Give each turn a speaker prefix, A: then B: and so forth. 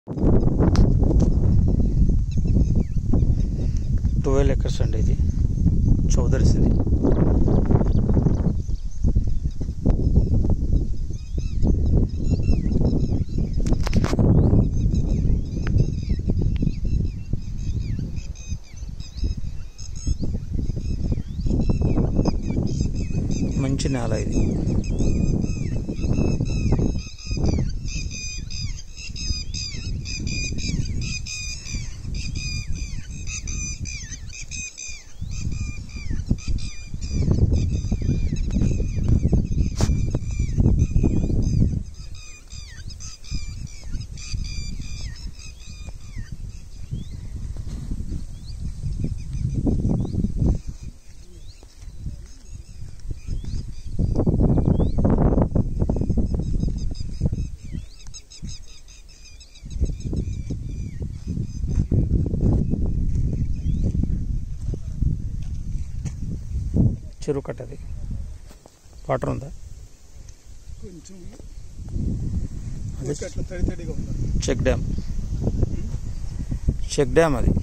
A: twelve acres అండి ఇది చౌదరిసిది మంచి నేల ఇది చెరువు కట్టది వాటర్ ఉందా
B: కొంచెం
A: అదే
B: ఊరికే అట్లా తడి తడిగా ఉంటుంది
A: చెక్ డ్యామ్ చెక్ డ్యామ్ అది